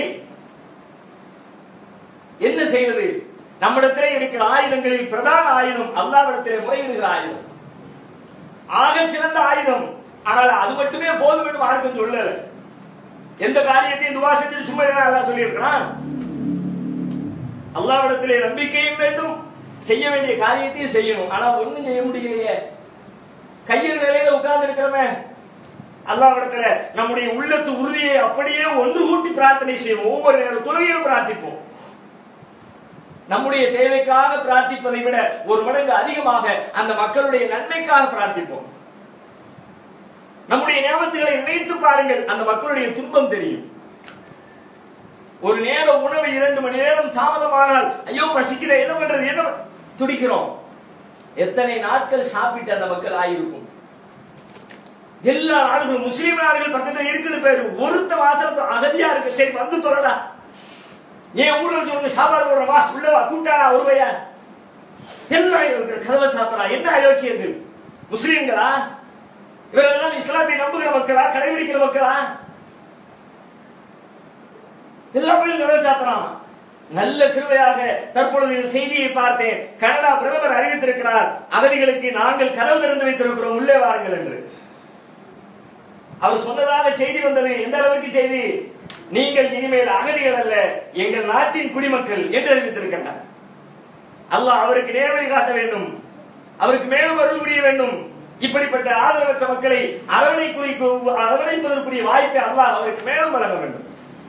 என்ன செய்வது நம்மிடத்திலே இருக்கிற ஆயுதங்களில் பிரதான ஆயுதம் அல்லாவிடத்திலே முறையிடுகிற ஆயுதம் ஆக சிறந்த ஆயுதம் ஆனால் அது மட்டுமே போதும் என்று மார்க்கம் சொல்லல எந்த காரியத்தையும் துவா செஞ்சுட்டு சும்மா இருந்தா அல்லாஹ் சொல்லியிருக்கிறான் அல்லாவிடத்திலே நம்பிக்கையும் வேண்டும் செய்ய வேண்டிய காரியத்தையும் செய்யணும் ஆனா ஒண்ணும் செய்ய முடியலையே கையில் நிலையில உட்கார்ந்து இருக்கிறோமே அல்லாவிடத்துல நம்முடைய உள்ளத்து உறுதியை அப்படியே ஒன்று கூட்டி பிரார்த்தனை செய்வோம் ஒவ்வொரு நேரம் தொழுகையிலும் பிரார்த்திப்போம் நம்முடைய தேவைக்காக பிரார்த்திப்பதை விட ஒரு மடங்கு அதிகமாக அந்த மக்களுடைய நன்மைக்காக பிரார்த்திப்போம் நம்முடைய ஞாபகத்துகளை நினைத்து பாருங்கள் அந்த மக்களுடைய துன்பம் தெரியும் ஒரு நேர உணவு இரண்டு மணி நேரம் தாமதமானால் ஐயோ பசிக்கிற என்ன பண்றது என்ன பண்- துடிக்கிறோம் எத்தனை நாட்கள் சாப்பிட்டு அந்த மக்கள் ஆயிருக்கும் எல்லா நாடுகளும் முஸ்லீம் நாடுகள் பக்கத்துல இருக்குது பேரு ஒருத்த வாசல் அகதியா இருக்கு சரி வந்து தொடரா என் ஊர்ல சொல்லுங்க சாப்பாடு போடுறவா உள்ள வா கூட்டாளா ஒரு பையன் எல்லாம் இருக்கிற கதவை சாப்பிடா என்ன அயோக்கியர்கள் முஸ்லீம்களா இவரெல்லாம் இஸ்லாத்தை நம்புகிற மக்களா கடைபிடிக்கிற மக்களா எல்லா பேரும் கதவை சாத்துறான் நல்ல கிருவையாக தற்பொழுது இந்த செய்தியை பார்த்தேன் கனடா பிரதமர் அறிவித்திருக்கிறார் அகதிகளுக்கு நாங்கள் கதவு திறந்து வைத்திருக்கிறோம் உள்ளே வாருங்கள் என்று அவர் சொன்னதாக செய்தி வந்தது எந்த அளவுக்கு செய்தி நீங்கள் இனிமேல் அகதிகள் அல்ல எங்கள் நாட்டின் குடிமக்கள் என்று அறிவித்திருக்கிறார் அல்லாஹ் அவருக்கு நேர்வழி காட்ட வேண்டும் அவருக்கு மேலும் அருள் புரிய வேண்டும் இப்படிப்பட்ட ஆதரவற்ற மக்களை அரவணை குறிக்கு அரவணைப்பதற்குரிய வாய்ப்பை அல்லாஹ் அவருக்கு மேலும் வழங்க வேண்டும்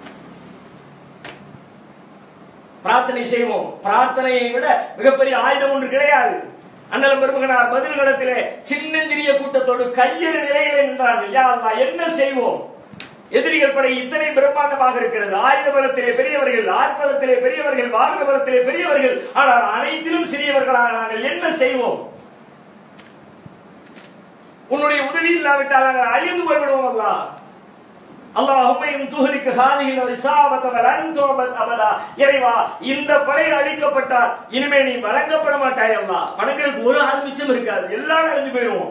பிரார்த்தனை செய்வோம் பிரார்த்தனையை விட மிகப்பெரிய ஆயுதம் ஒன்று கிடையாது அண்ணலம் பெருமகனார் பதில்களத்திலே சின்னஞ்சிறிய கூட்டத்தோடு கையெழு நிலையிலே நின்றார்கள் யா அல்லாஹ் என்ன செய்வோம் எதிரிகள் படை இத்தனை பிரம்மாண்டமாக இருக்கிறது ஆயுத பலத்திலே பெரியவர்கள் ஆட்பலத்திலே பெரியவர்கள் வாகன பலத்திலே பெரியவர்கள் ஆனால் அனைத்திலும் சிறியவர்களாக நாங்கள் என்ன செய்வோம் உன்னுடைய உதவி இல்லாவிட்டால் நாங்கள் அழிந்து போய்விடுவோம் அல்லாஹ் அல்லாஹும்ம இன் துஹ்லிக ஹாதிஹில் ரிசாபத வலன் துஅபத் அபதா இறைவா இந்த படை அழிக்கப்பட்டால் இனிமே நீ வழங்கப்பட மாட்டாய் அல்லாஹ் வணங்குறதுக்கு ஒரு ஆள் மிச்சம் இருக்காது எல்லாரும் அழிஞ்சு போயிடுவோம்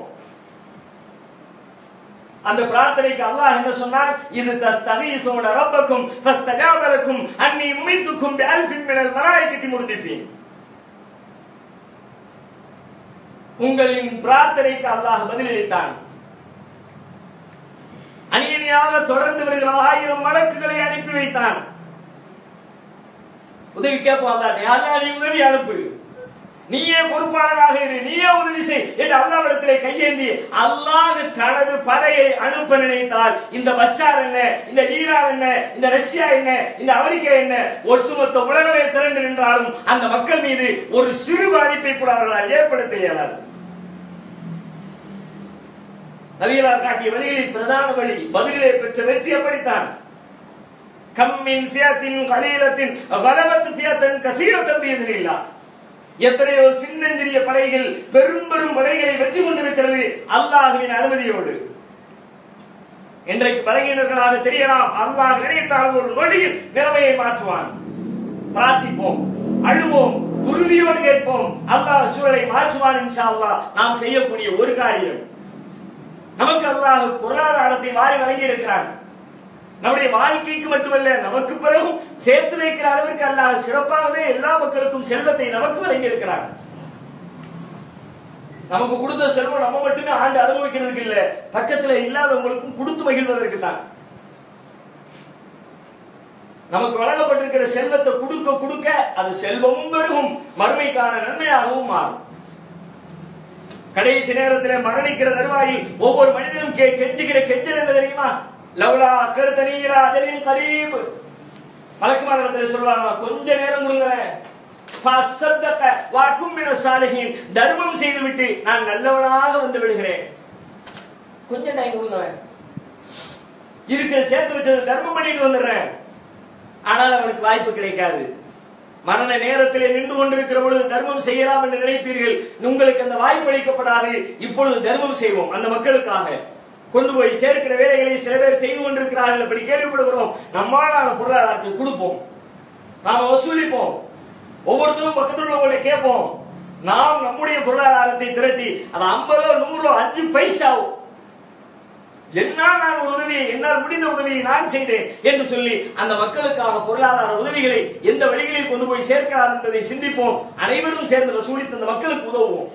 அந்த பிரார்த்தனைக்கு அல்லாஹ் என்ன சொன்னார் இது தஸ்தகீசூன ரப்பக்கும் ஃபஸ்தஜாப லக்கும் அன்னி உமித்துக்கும் பிஅல்ஃபின் மினல் மலாயிகத்தி முர்திஃபின் உங்களின் பிரார்த்தனைக்கு அல்லாஹ் பதிலளித்தான் அணியணியாக தொடர்ந்து வருகிற ஆயிரம் மடக்குகளை அனுப்பி வைத்தான் உதவி கேட்போம் அல்லாஹ் அல்லாஹ் நீ உதவி அனுப்பு நீயே பொறுப்பாளராக இரு நீயே உதவி செய் என்று அல்லாவிடத்திலே கையேந்தி அல்லாஹ் தனது படையை அனுப்ப நினைத்தால் இந்த பஷார் என்ன இந்த ஈரான் என்ன இந்த ரஷ்யா என்ன இந்த அமெரிக்கா என்ன ஒட்டுமொத்த உலகமே திரண்டு நின்றாலும் அந்த மக்கள் மீது ஒரு சிறு பாதிப்பை கூட அவர்களால் ஏற்படுத்த இயலாது நபிகளார் காட்டிய வழிகளில் பிரதான வழி பதிலே பெற்ற வெற்றி அப்படித்தான் கம்மின் ஃபியத்தின் கலீலத்தின் கலவத்து ஃபியத்தன் கசீரத்தன் பியதில்லா எத்தனையோ சின்னஞ்சிறிய படைகள் பெரும் பெரும் படைகளை வெற்றி கொண்டிருக்கிறது அல்லாஹுவின் அனுமதியோடு இன்றைக்கு பலகீனர்களாக தெரியலாம் அல்லாஹ் நினைத்தால் ஒரு நொடியில் நிலைமையை மாற்றுவான் பிரார்த்திப்போம் அழுவோம் உறுதியோடு கேட்போம் அல்லாஹ் சூழலை மாற்றுவான் இன்ஷா அல்லாஹ் நாம் செய்யக்கூடிய ஒரு காரியம் நமக்கு அல்லாஹ் பொருளாதாரத்தை வாரி வழங்கி இருக்கிறான் நம்முடைய வாழ்க்கைக்கு மட்டுமல்ல நமக்கு பிறகும் சேர்த்து வைக்கிற அளவிற்கு அல்லாஹ் சிறப்பாகவே எல்லா மக்களுக்கும் செல்வத்தை நமக்கு வழங்கி இருக்கிறான் நமக்கு கொடுத்த செல்வம் நம்ம மட்டுமே ஆண்டு அனுபவிக்கிறதுக்கு இல்ல பக்கத்துல இல்லாதவங்களுக்கும் கொடுத்து மகிழ்வதற்கு தான் நமக்கு வழங்கப்பட்டிருக்கிற செல்வத்தை கொடுக்க கொடுக்க அது செல்வமும் பெருகும் மறுமைக்கான நன்மையாகவும் மாறும் கடைசி நேரத்தில் மரணிக்கிற தருவாயில் ஒவ்வொரு மனிதனும் கே கெஞ்சுகிற கெஞ்சல் என்ன தெரியுமா லவ்லா அக்கர் தனீரா அதனின் கரீப் மலக்குமாரத்தில் சொல்லுவாங்க கொஞ்ச நேரம் கொடுங்களேன் ஃபஅஸ்ஸத்தக வஅக்கும் மின சாலிஹீன் தர்மம் செய்துவிட்டு நான் நல்லவனாக வந்து விடுகிறேன் கொஞ்ச டைம் கொடுங்களேன் இருக்கிற சேர்த்து வச்சது தர்மம் பண்ணிட்டு வந்துடுறேன் ஆனால் அவனுக்கு வாய்ப்பு கிடைக்காது மரண நேரத்திலே நின்று கொண்டிருக்கிற பொழுது தர்மம் செய்யலாம் என்று நினைப்பீர்கள் உங்களுக்கு அந்த வாய்ப்பு அளிக்கப்படாது இப்பொழுது தர்மம் செய்வோம் அந்த மக்களுக்காக கொண்டு போய் சேர்க்கிற வேலைகளை சில பேர் செய்து கொண்டிருக்கிறார்கள் அப்படி கேள்விப்படுகிறோம் நம்மாலான பொருளாதாரத்தை கொடுப்போம் நாம வசூலிப்போம் ஒவ்வொருத்தரும் பக்கத்தில் உள்ளவங்களை கேட்போம் நாம் நம்முடைய பொருளாதாரத்தை திரட்டி அது ஐம்பதோ நூறோ அஞ்சு பைசாவோ என்னால் நான் ஒரு உதவியை என்னால் முடிந்த உதவியை நான் செய்தேன் என்று சொல்லி அந்த மக்களுக்கான பொருளாதார உதவிகளை எந்த வழிகளில் கொண்டு போய் சேர்க்கலாம் என்பதை சிந்திப்போம் அனைவரும் சேர்ந்து வசூலித்து அந்த மக்களுக்கு உதவுவோம்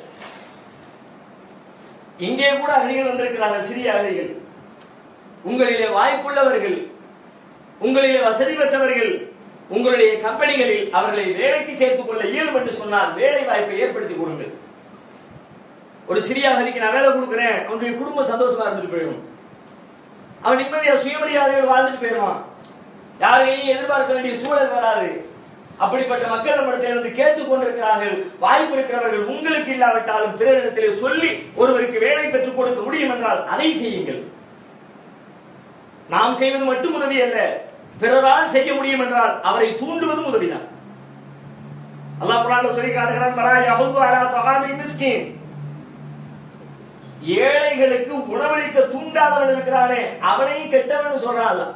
இங்கே கூட அகதிகள் வந்திருக்கிறார்கள் சிறிய அகதிகள் உங்களிலே வாய்ப்புள்ளவர்கள் உங்களிலே வசதி பெற்றவர்கள் உங்களுடைய கம்பெனிகளில் அவர்களை வேலைக்கு சேர்த்துக் கொள்ள இயலும் என்று சொன்னால் வேலை வாய்ப்பை ஏற்படுத்தி கொடுங்கள் ஒரு சிறிய அகதிக்கு நான் வேலை கொடுக்கிறேன் அவனுடைய குடும்பம் சந்தோஷமா இருந்துட்டு போயிடும் அவன் நிம்மதியா சுயமரியாதையோடு வாழ்ந்துட்டு போயிடுவான் யாரையும் எதிர்பார்க்க வேண்டிய சூழல் வராது அப்படிப்பட்ட மக்கள் நம்மிடத்தில் இருந்து கேட்டுக் கொண்டிருக்கிறார்கள் வாய்ப்பு இருக்கிறவர்கள் உங்களுக்கு இல்லாவிட்டாலும் பிறரிடத்திலே சொல்லி ஒருவருக்கு வேலை பெற்றுக் கொடுக்க முடியும் என்றால் அதை செய்யுங்கள் நாம் செய்வது மட்டும் உதவி அல்ல பிறரால் செய்ய முடியும் என்றால் அவரை தூண்டுவதும் உதவிதான் அல்லாஹ் குர்ஆன்ல சொல்லி காட்டுகிறான் வரா யஹுது அலா தகாமில் மிஸ்கின் ஏழைகளுக்கு உணவளிக்க தூண்டாதவன் இருக்கிறானே அவனையும் கெட்டவன் சொல்றான் அல்லாஹ்.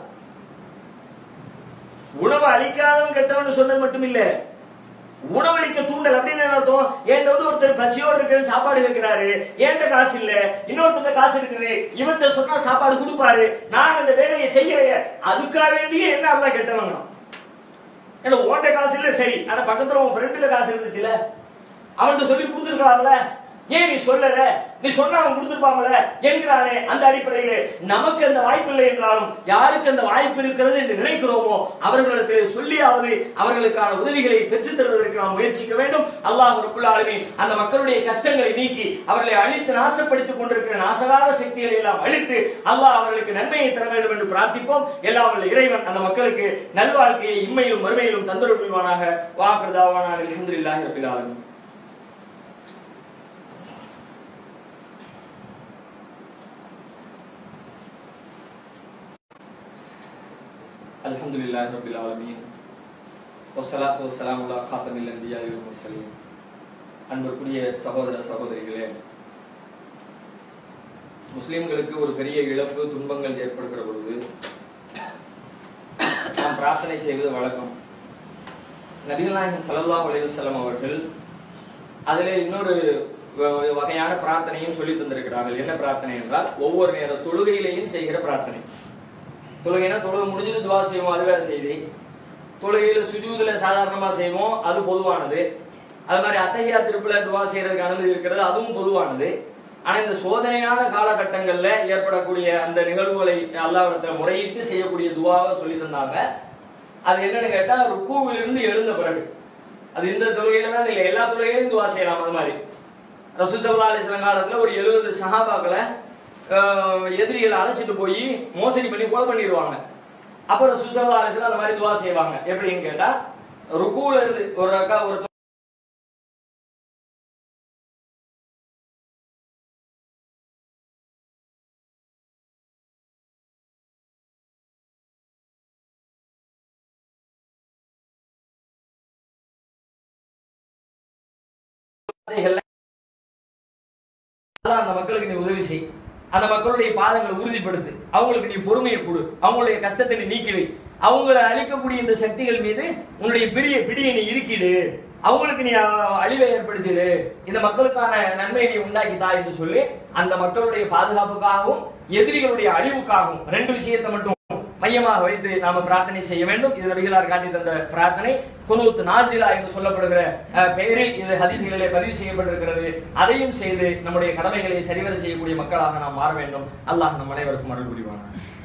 உணவு அளிக்காதவன் கெட்டவன் சொன்னது மட்டும் இல்ல உணவளிக்க தூண்டல் அப்படின்னு என்ன அர்த்தம் என்கிட்ட வந்து ஒருத்தர் பசியோடு இருக்கிற சாப்பாடு கேட்கிறாரு என்கிட்ட காசு இல்ல இன்னொருத்தர் காசு இருக்குது இவன்கிட்ட சொன்னா சாப்பாடு கொடுப்பாரு நான் அந்த வேலையை செய்யலையே அதுக்காக வேண்டியே என்ன அல்ல கெட்டவங்க ஏன்னா ஓட்ட காசு இல்ல சரி ஆனா பக்கத்துல உன் ஃப்ரெண்டுல காசு இருந்துச்சுல அவன்கிட்ட சொல்லி கொடுத்துருக்கலாம்ல ஏன் நீ சொல்லல நீ சொன்னா அவன் கொடுத்துருப்பாங்களே என்கிறானே அந்த அடிப்படையிலே நமக்கு அந்த வாய்ப்பு இல்லை என்றாலும் யாருக்கு அந்த வாய்ப்பு இருக்கிறது என்று நினைக்கிறோமோ அவர்களிடத்திலே சொல்லியாவது அவர்களுக்கான உதவிகளை பெற்றுத் தருவதற்கு நாம் முயற்சிக்க வேண்டும் அல்லாஹ் ரப்புல் ஆலமீன் அந்த மக்களுடைய கஷ்டங்களை நீக்கி அவர்களை அழித்து நாசப்படுத்திக் கொண்டிருக்கிற நாசகார சக்திகளை எல்லாம் அழித்து அல்லாஹ் அவர்களுக்கு நன்மையை தர வேண்டும் என்று பிரார்த்திப்போம் எல்லாம் வல்ல இறைவன் அந்த மக்களுக்கு நல்வாழ்க்கையை இம்மையிலும் மறுமையிலும் தந்தொரு புரிவானாக வாஹர்தாவான அல்ஹம்துலில்லாஹி ரப்பில் ஆலமீன் الحمد لله رب العالمين والصلاة والسلام على خاتم الأنبياء والمرسلين அன்பிற்குரிய சகோதர சகோதரிகளே முஸ்லிம்களுக்கு ஒரு பெரிய இழப்பு துன்பங்கள் ஏற்படுகிற பொழுது நாம் பிரார்த்தனை செய்வது வழக்கம் நபிகள் நாயகம் ஸல்லல்லாஹு அலைஹி வஸல்லம் அவர்கள் அதிலே இன்னொரு வ- வகையான பிரார்த்தனையும் சொல்லி தந்திருக்கிறார்கள் என்ன பிரார்த்தனை என்றால் ஒவ்வொரு நேர தொழுகையிலேயும் செய்கிற பிரார்த்தனை தொழுகைனா தொழுகை முடிஞ்சது துவா செய்வோம் அது வேற செய்தி தொழுகையில சுஜூதுல சாதாரணமா செய்வோம் அது பொதுவானது அது மாதிரி அத்தகையா திருப்பில துவா செய்யறதுக்கு அனுமதி இருக்கிறது அதுவும் பொதுவானது ஆனா இந்த சோதனையான காலகட்டங்கள்ல ஏற்படக்கூடிய அந்த நிகழ்வுகளை அல்லாவிடத்துல முறையிட்டு செய்யக்கூடிய துவாவை சொல்லி தந்தாங்க அது என்னன்னு கேட்டா ருக்கூவிலிருந்து எழுந்த பிறகு அது இந்த தொழுகையில தான் இல்லை எல்லா தொழுகையிலும் துவா செய்யலாம் அது மாதிரி ரசூசல்லா அலிஸ்லாம் காலத்துல ஒரு எழுபது சஹாபாக்களை ஆஹ், எதிரிகளை அழைச்சிட்டு போய் மோசடி பண்ணி கொலை பண்ணிடுவாங்க அப்ப ரசூசல்லா அலிஸ்லாம் அந்த மாதிரி துவா செய்வாங்க எப்படின்னு கேட்டா ருக்கூல இருந்து ஒரு ரக்கா ஒரு வார்த்தைகள்ல அல்லாஹ் அந்த மக்களுக்கு நீ உதவி செய் அந்த மக்களுடைய பாதங்களை உறுதிப்படுத்து அவங்களுக்கு நீ பொறுமையை கொடு அவங்களுடைய கஷ்டத்தை நீ நீக்கி வை அவங்களை அழிக்கக்கூடிய இந்த சக்திகள் மீது உன்னுடைய பெரிய பிடியை நீ இருக்கிடு அவங்களுக்கு நீ அஹ், அழிவை ஏற்படுத்திடு இந்த மக்களுக்கான நன்மையை நீ உண்டாக்கித்தா என்று சொல்லி அந்த மக்களுடைய பாதுகாப்புக்காகவும் எதிரிகளுடைய அழிவுக்காகவும் ரெண்டு விஷயத்தை மட்டும் மையமாக வைத்து நாம பிரார்த்தனை செய்ய வேண்டும் இது நபிகளார் காட்டி தந்த பிரார்த்தனை குனூத் நாசிலா என்று சொல்லப்படுகிற அஹ், பெயரில் இது ஹதீஸ்களிலே பதிவு செய்யப்பட்டிருக்கிறது அதையும் செய்து நம்முடைய கடமைகளை சரிவர செய்யக்கூடிய மக்களாக நாம் மாற வேண்டும் அல்லாஹ் நம் அனைவருக்கும் அருள் புரிவானாக